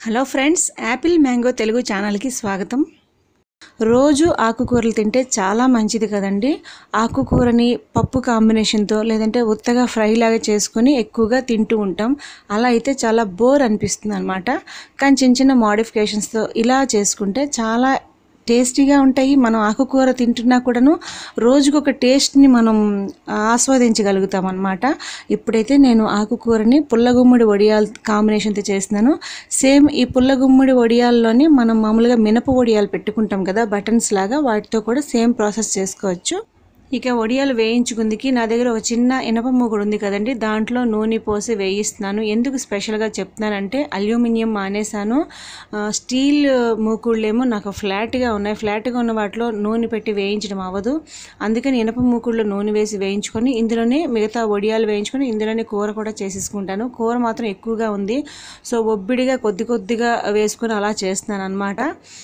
hello friends apple mango Telugu ఛానల్కి స్వాగతం రోజు ఆకుకూరలు తింటే చాలా మంచిది కదండి ఆకుకూరని పప్పు కాంబినేషన్తో లేదంటే ఉత్తగా ఫ్రై లాగా చేసుకొని ఎక్కువగా తింటూ ఉంటాం అలా అయితే చాలా బోర్ అనిపిస్తుంది అనమాట కానీ చిన్న చిన్న మోడిఫికేషన్స్తో ఇలా చేసుకుంటే చాలా టేస్టీగా ఉంటాయి మనం ఆకుకూర తింటున్నా కూడాను రోజుకొక టేస్ట్ని మనం ఆస్వాదించగలుగుతాం అనమాట ఇప్పుడైతే నేను ఆకుకూరని పుల్లగుమ్మడి వడియాలు కాంబినేషన్తో చేస్తున్నాను సేమ్ ఈ పుల్లగుమ్మడి వడియాల్లోని మనం మామూలుగా మినప వడియాలు పెట్టుకుంటాం కదా బటన్స్ లాగా వాటితో కూడా సేమ్ ప్రాసెస్ చేసుకోవచ్చు ఇక వడియాలు వేయించుకుందికి నా దగ్గర ఒక చిన్న ఇనప మూగుడు ఉంది కదండి దాంట్లో నూనె పోసి వేయిస్తున్నాను ఎందుకు స్పెషల్గా చెప్తున్నానంటే అల్యూమినియం మానేశాను ఆ, స్టీల్ మూకుళ్ళేమో నాకు ఫ్లాట్గా ఉన్నాయి ఫ్లాట్గా ఉన్న వాటిలో నూనె పెట్టి వేయించడం అవ్వదు అందుకని ఇనప మూకుళ్ళలో నూనె వేసి వేయించుకొని ఇందులోనే మిగతా వడియాలు వేయించుకొని ఇందులోనే కూర కూడా చేసేసుకుంటాను కూర మాత్రం ఎక్కువగా ఉంది సో ఒబ్బిడిగా కొద్ది కొద్దిగా వేసుకొని అలా చేస్తున్నాను అనమాట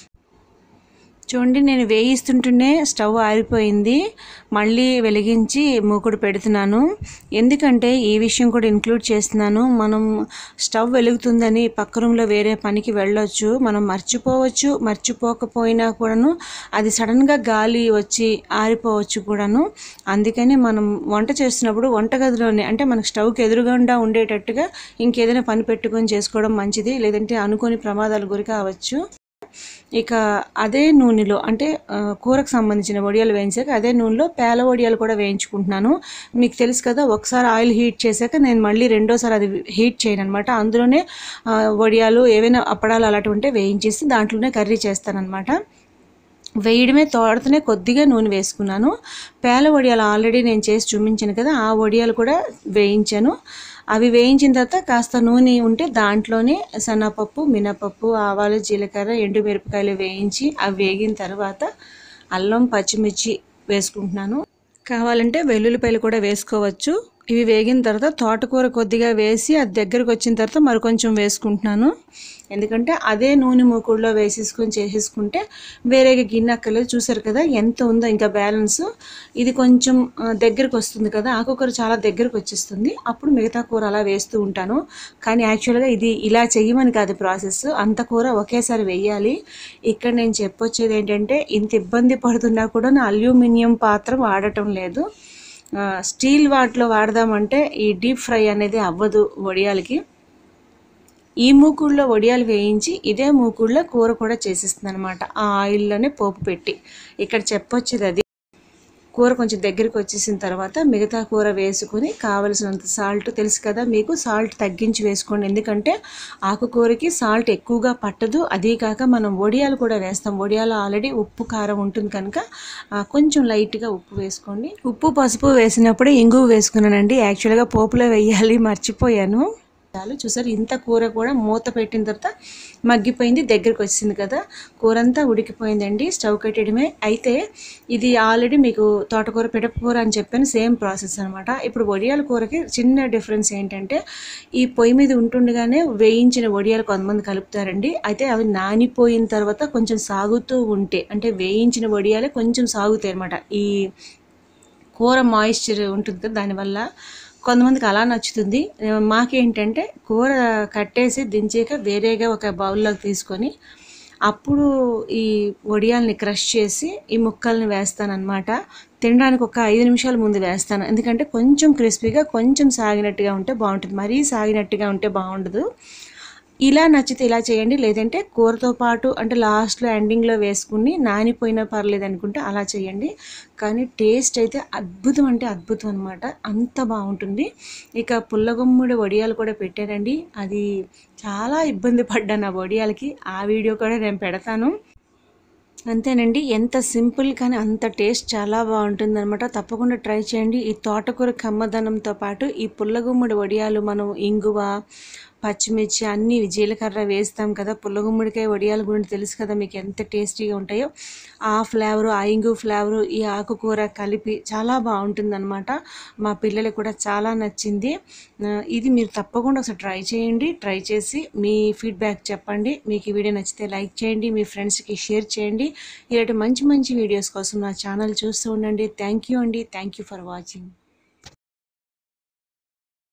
చూడండి నేను వేయిస్తుంటేనే స్టవ్ ఆరిపోయింది మళ్ళీ వెలిగించి మూకుడు పెడుతున్నాను ఎందుకంటే ఈ విషయం కూడా ఇంక్లూడ్ చేస్తున్నాను మనం స్టవ్ వెలుగుతుందని పక్క రూమ్లో వేరే పనికి వెళ్ళొచ్చు మనం మర్చిపోవచ్చు మర్చిపోకపోయినా కూడాను అది సడన్గా గాలి వచ్చి ఆరిపోవచ్చు కూడాను అందుకని మనం వంట చేస్తున్నప్పుడు వంటగదిలోనే అంటే మనకు స్టవ్కి ఎదురుగుండా ఉండేటట్టుగా ఇంకేదైనా పని పెట్టుకొని చేసుకోవడం మంచిది లేదంటే అనుకోని ప్రమాదాలు గురి కావచ్చు ఇక అదే నూనెలో అంటే ఆ, కూరకు సంబంధించిన వడియాలు వేయించాక అదే నూనెలో పేల వడియాలు కూడా వేయించుకుంటున్నాను మీకు తెలుసు కదా ఒకసారి ఆయిల్ హీట్ చేశాక నేను మళ్ళీ రెండోసారి అది హీట్ చేయను అనమాట అందులోనే ఆ, వడియాలు ఏవైనా అప్పడాలు అలాంటివి ఉంటే వేయించేసి దాంట్లోనే కర్రీ చేస్తానన్నమాట వేయడమే తోడుతూనే కొద్దిగా నూనె వేసుకున్నాను పేల వడియాలు ఆల్రెడీ నేను చేసి చూపించాను కదా ఆ వడియాలు కూడా వేయించాను అవి వేయించిన తర్వాత కాస్త నూనె ఉంటే దాంట్లోనే శనగపప్పు మినపప్పు ఆవాలు జీలకర్ర ఎండుమిరపకాయలు వేయించి అవి వేగిన తర్వాత అల్లం పచ్చిమిర్చి వేసుకుంటున్నాను కావాలంటే వెల్లుల్లిపాయలు కూడా వేసుకోవచ్చు ఇవి వేగిన తర్వాత తోటకూర కొద్దిగా వేసి అది దగ్గరకు వచ్చిన తర్వాత మరి కొంచెం వేసుకుంటున్నాను ఎందుకంటే అదే నూనె మూకుడులో వేసేసుకొని చేసేసుకుంటే వేరేగా గిన్నె అక్కర్లేదు చూసారు కదా ఎంత ఉందో ఇంకా బ్యాలెన్స్ ఇది కొంచెం ఆ, దగ్గరకు వస్తుంది కదా ఆకుకూర చాలా దగ్గరకు వచ్చేస్తుంది అప్పుడు మిగతా కూర అలా వేస్తూ ఉంటాను కానీ యాక్చువల్గా ఇది ఇలా చెయ్యమని కాదు ప్రాసెస్ అంత కూర ఒకేసారి వేయాలి ఇక్కడ నేను చెప్పొచ్చేది ఏంటంటే ఇంత ఇబ్బంది పడుతున్నా కూడా నా అల్యూమినియం పాత్ర వాడటం లేదు ఆ, స్టీల్ వాటిలో వాడదామంటే ఈ డీప్ ఫ్రై అనేది అవ్వదు వడియాలకి ఈ మూకుడులో వడియాలు వేయించి ఇదే మూకుడులో కూర కూడా చేసిస్తుంది అనమాట ఆ ఆయిల్లోనే పోపు పెట్టి ఇక్కడ చెప్పొచ్చేది అది కూర కొంచెం దగ్గరికి వచ్చేసిన తర్వాత మిగతా కూర వేసుకుని కావలసినంత సాల్ట్ తెలుసు కదా మీకు సాల్ట్ తగ్గించి వేసుకోండి ఎందుకంటే ఆకుకూరకి సాల్ట్ ఎక్కువగా పట్టదు అదీ కాక మనం వడియాలు కూడా వేస్తాం వడియాలు ఆల్రెడీ ఉప్పు కారం ఉంటుంది కనుక ఆ, కొంచెం లైట్గా ఉప్పు వేసుకోండి ఉప్పు పసుపు వేసినప్పుడే ఇంగువ వేసుకున్నానండి యాక్చువల్గా పోపులో వేయాలి మర్చిపోయాను చాలు చూసారు ఇంత కూర కూడా మూత పెట్టిన తర్వాత మగ్గిపోయింది దగ్గరికి వచ్చింది కదా కూర అంతా ఉడికిపోయిందండి స్టవ్ కట్టడమే అయితే ఇది ఆల్రెడీ మీకు తోటకూర పిడపకూర అని చెప్పాను సేమ్ ప్రాసెస్ అనమాట ఇప్పుడు వడియాల కూరకి చిన్న డిఫరెన్స్ ఏంటంటే ఈ పొయ్యి మీద ఉంటుండగానే వేయించిన వడియాలు కొంతమంది కలుపుతారండి అయితే అవి నానిపోయిన తర్వాత కొంచెం సాగుతూ ఉంటే అంటే వేయించిన వడియాలే కొంచెం సాగుతాయి అనమాట ఈ కూర మాయిశ్చర్ ఉంటుంది కదా దానివల్ల కొంతమందికి అలా నచ్చుతుంది ఆ, మాకేంటంటే కూర కట్టేసి దించాక వేరేగా ఒక బౌల్లోకి తీసుకొని అప్పుడు ఈ వడియాల్ని క్రష్ చేసి ఈ ముక్కల్ని వేస్తానన్నమాట తినడానికి ఒక ఐదు నిమిషాల ముందు వేస్తాను ఎందుకంటే కొంచెం క్రిస్పీగా కొంచెం సాగినట్టుగా ఉంటే బాగుంటుంది మరీ సాగినట్టుగా ఉంటే బాగుండదు ఇలా నచ్చితే ఇలా చేయండి లేదంటే కూరతో పాటు అంటే లాస్ట్లో ఎండింగ్లో వేసుకుని నానిపోయినా పర్లేదు అనుకుంటే అలా చేయండి కానీ టేస్ట్ అయితే అద్భుతం అంటే అద్భుతం అనమాట అంత బాగుంటుంది ఇక పుల్లగొమ్ముడి వడియాలు కూడా పెట్టానండి అది చాలా ఇబ్బంది పడ్డాను ఆ వడియాలకి ఆ వీడియో కూడా నేను పెడతాను అంతేనండి ఎంత సింపుల్ కానీ అంత టేస్ట్ చాలా బాగుంటుంది అనమాట తప్పకుండా ట్రై చేయండి ఈ తోటకూర కమ్మదనంతో పాటు ఈ పుల్లగుమ్మడి వడియాలు మనం ఇంగువ పచ్చిమిర్చి అన్ని జీలకర్ర వేస్తాం కదా పుల్లగుమ్మడికాయ వడియాల గురించి తెలుసు కదా మీకు ఎంత టేస్టీగా ఉంటాయో ఆ ఫ్లేవరు ఆ ఇంగు ఫ్లేవరు ఈ ఆకుకూర కలిపి చాలా బాగుంటుంది అనమాట మా పిల్లలకు కూడా చాలా నచ్చింది ఆ, ఇది మీరు తప్పకుండా ఒకసారి ట్రై చేయండి ట్రై చేసి మీ ఫీడ్బ్యాక్ చెప్పండి మీకు ఈ వీడియో నచ్చితే లైక్ చేయండి మీ ఫ్రెండ్స్కి షేర్ చేయండి ఇలాంటి మంచి మంచి వీడియోస్ కోసం నా ఛానల్ చూస్తూ ఉండండి థ్యాంక్ యూ అండి థ్యాంక్ యూ ఫర్ వాచింగ్